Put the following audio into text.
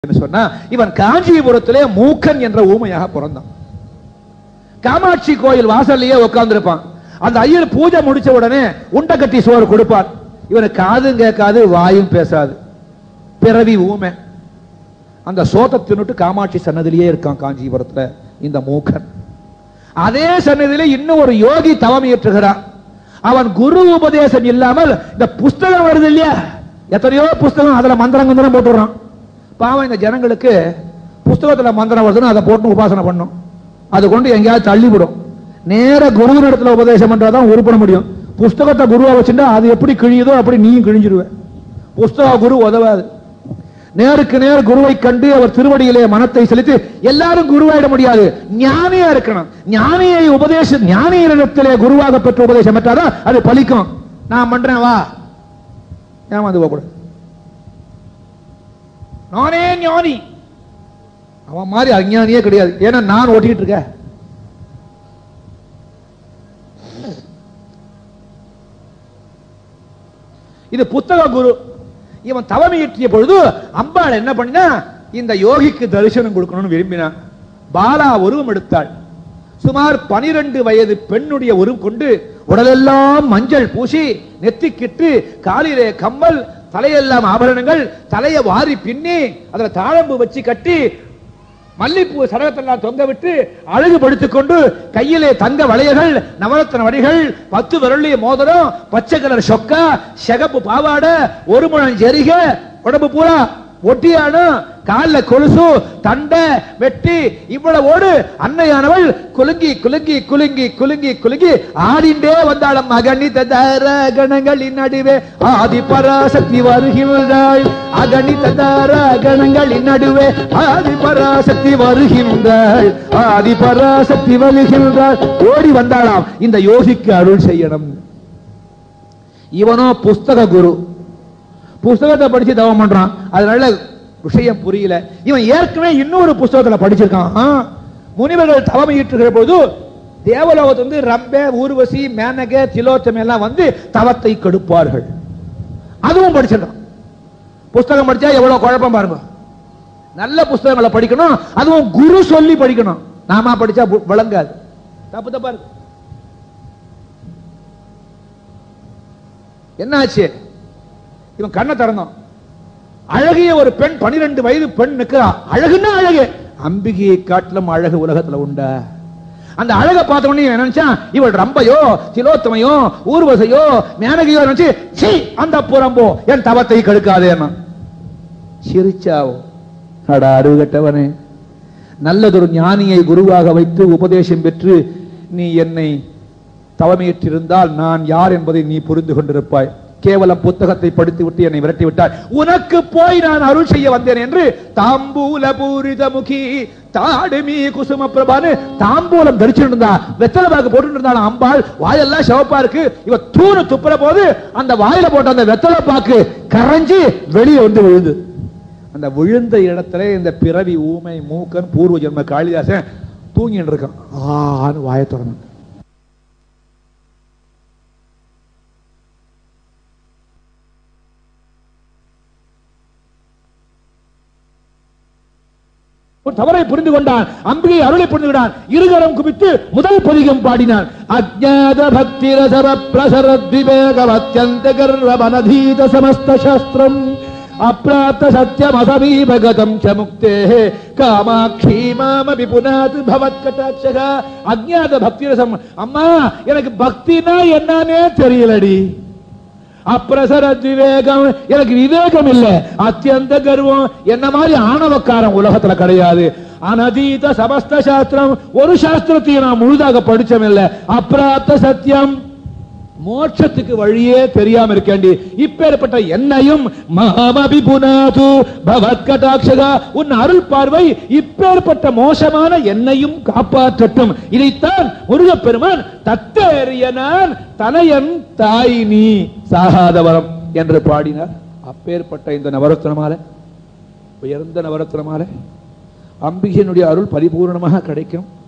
என்று சொன்னா இவன் காஞ்சிபுரத்திலே மூக்கன் என்ற ஊமையாக பிறந்தான் காமாட்சி கோயில் வாசல்லையே உட்கார்ந்திருப்பான் அந்த ஐயர் பூஜை முடிச்ச உடனே உண்டை கட்டி சோறு கொடுப்பார் இவனுக்கு காதும் கேட்காது வாயும் பேசாது பிறவி ஊமை அந்த சோத்தை தின்னுட்டு காமாட்சி சன்னதிலேயே இருக்கான் காஞ்சிபுரத்துல இந்த மூக்கன் அதே சன்னதியில இன்னும் ஒரு யோகி தவம் இயற்றுகிறான் அவன் குரு உபதேசம் இல்லாமல் இந்த புஸ்தகம் வருது இல்லையா எத்தனையோ புஸ்தகம் அதுல மந்திரம் மந்திரம் போட்டுடுறான் பாவம் இந்த ஜனங்களுக்கு புஸ்தகத்துல மந்திரம் வருதுன்னு அதை போட்டு உபாசனை பண்ணும் அது கொண்டு எங்கேயாவது தள்ளிவிடும் நேர குரு இடத்துல உபதேசம் பண்றதான் உருப்பட முடியும் புஸ்தகத்தை குருவா வச்சுட்டா அது எப்படி கிழியுதோ அப்படி நீயும் கிழிஞ்சிருவ புஸ்தக குரு உதவாது நேருக்கு நேர் குருவை கண்டு அவர் திருவடியிலே மனத்தை செலுத்தி எல்லாரும் குருவாயிட முடியாது ஞானியா இருக்கணும் ஞானியை உபதேச ஞானியரிடத்திலே குருவாக பெற்ற உபதேசம் பெற்றாதான் அது பலிக்கும் நான் பண்றேன் வா ஏமாந்து போக கூடாது நானே ஞானி அவன் மாதிரி அஞ்ஞானியே கிடையாது ஏன்னா நான் ஓட்டிட்டு இருக்கேன் இது புத்தக குரு இவன் தவம் இயற்றிய பொழுது அம்பாள் என்ன பண்ணினா இந்த யோகிக்கு தரிசனம் கொடுக்கணும்னு விரும்பினான் பாலா உருவம் எடுத்தாள் சுமார் பனிரெண்டு வயது பெண்ணுடைய உருவம் கொண்டு உடலெல்லாம் மஞ்சள் பூசி நெத்திக்கிட்டு காலிலே கம்மல் தலையெல்லாம் ஆபரணங்கள் தலையை வாரி பின்னி அதுல தாழம்பு வச்சு கட்டி மல்லிப்பூ சடகத்தெல்லாம் தொங்க விட்டு அழகுபடுத்திக் கொண்டு கையிலே தங்க வளையல்கள் நவரத்ன வடிகள் பத்து விரலிய மோதிரம் பச்சை கலர் சொக்கா சிகப்பு பாவாடை ஒரு முழம் ஜெரிக உடம்பு பூரா ஒட்டியானு கால்ல கொலுசு தண்டை வெட்டி இவ்வளவோடு அன்னையானவள் குலுங்கி குலுங்கி குலுங்கி குலுங்கி குலுங்கி ஆடிண்டே வந்தாளம் அகணித தர கணங்களின் நடுவே ஆதி பராசக்தி வருகின்றாள் அகணித தர கணங்களின் நடுவே ஆதி பராசக்தி வருகின்றாள் ஆதி பராசக்தி வருகின்றாள் ஓடி வந்தாளாம் இந்த யோகிக்கு அருள் செய்யணும் இவனோ புஸ்தக குரு புஸ்தகத்தை படிச்சு தவம் பண்றான் அதனால விஷயம் புரியல இவன் ஏற்கனவே இன்னொரு புஸ்தகத்துல படிச்சிருக்கான் ஆ, முனிவர்கள் தவம் ஈற்றுகிற பொழுது தேவலோகத்திலிருந்து ரம்பே ஊர்வசி மேனக திலோத்தமை எல்லாம் வந்து தவத்தை கெடுப்பார்கள் அதுவும் படிச்சிருக்கான் புஸ்தகம் படிச்சா எவ்வளவு குழப்பம் பாருங்க நல்ல புஸ்தகங்களை படிக்கணும் அதுவும் குரு சொல்லி படிக்கணும் நாம படிச்சா பு- விளங்காது தப்பு தப்பா இருக்கு என்னாச்சு இவன் கண்ணை திறந்தான் அழகிய ஒரு பெண் பனிரெண்டு வயது பெண் நிக்கிறா அழகுன்னா அழகு அம்பிகையை காட்டிலும் அழகு உலகத்துல உண்டா அந்த அழகை பார்த்த உடனே இவன் நினைச்சான் இவள் ரம்பையோ திலோத்தமையோ ஊர்வசையோ மேனகையோ நினைச்சு சீ அந்த புறம்போ என் தவத்தை கெடுக்காதேன்னா சிரிச்சாவோ அடா அருகட்டவனே நல்லதொரு ஞானியை குருவாக வைத்து உபதேசம் பெற்று நீ என்னை தவமையிட்டிருந்தால் நான் யார் என்பதை நீ புரிந்து கொண்டிருப்பாய் கேவலம் புத்தகத்தை படித்து விட்டு என்னை விரட்டி விட்டாய் உனக்கு போய் நான் அருள் செய்ய வந்தேன் என்று தாம்பூல பூரித முகி தாடுமி குசும பிரபான்னு தாம்பூலம் தரிச்சுட்டு இருந்தா வெத்தலை பாக்கு போட்டு இருந்தாலும் அம்பாள் வாயெல்லாம் சிவப்பா இருக்கு இவ தூணு துப்புற போது அந்த வாயில போட்ட அந்த வெத்தலை பாக்கு கரைஞ்சு வெளியே வந்து விழுந்து அந்த விழுந்த இடத்துல இந்த பிறவி ஊமை மூக்கன் பூர்வ ஜென்ம காளிதாசன் தூங்கிட்டு இருக்கான் ஆன்னு வாயை திறந்து ஒரு தவறை புரிந்து கொண்டான் அம்பிகை அருளை புரிந்து கொண்டான் இருகரம் குவித்து முதல் பதிகம் பாடினான் அஜாத பக்தி ரசர பிரசர விவேகவத்யந்த கர்வமனதீத சமஸ்த சாஸ்திரம் அப்பிராப்த சத்தியம் அசமீபகதம் ச முக்தே காமாட்சி மாமபி புனாத் பவத் கட்டாட்சக அஜ்ஞாத பக்தி ரசம் அம்மா எனக்கு பக்தினா என்னன்னே தெரியலடி அப்பிரசர விவேகம் எனக்கு விவேகம் இல்ல அத்தியந்த கர்வம் என்ன மாதிரி ஆணவக்காரன் உலகத்துல கிடையாது அனதீத சமஸ்த சாஸ்திரம் ஒரு சாஸ்திரத்தையும் நான் முழுதாக படிச்சம் இல்ல அப்பிராப்த சத்தியம் மோட்சத்துக்கு வழியே தெரியாம இருக்கேண்டி இப்பேற்பட்ட என்னையும் மகாமபி புனாது பவத் கடாட்சகா உன் அருள் பார்வை இப்பேற்பட்ட மோசமான என்னையும் காப்பாற்றட்டும் இதைத்தான் முருகப்பெருமான் தத்தேறிய நான் தனையன் தாய் நீ சாகாதவரம் என்று பாடினார் அப்பேற்பட்ட இந்த நவரத்னமால உயர்ந்த நவரத்னமால அம்பிகையினுடைய அருள் பரிபூர்ணமாக கிடைக்கும்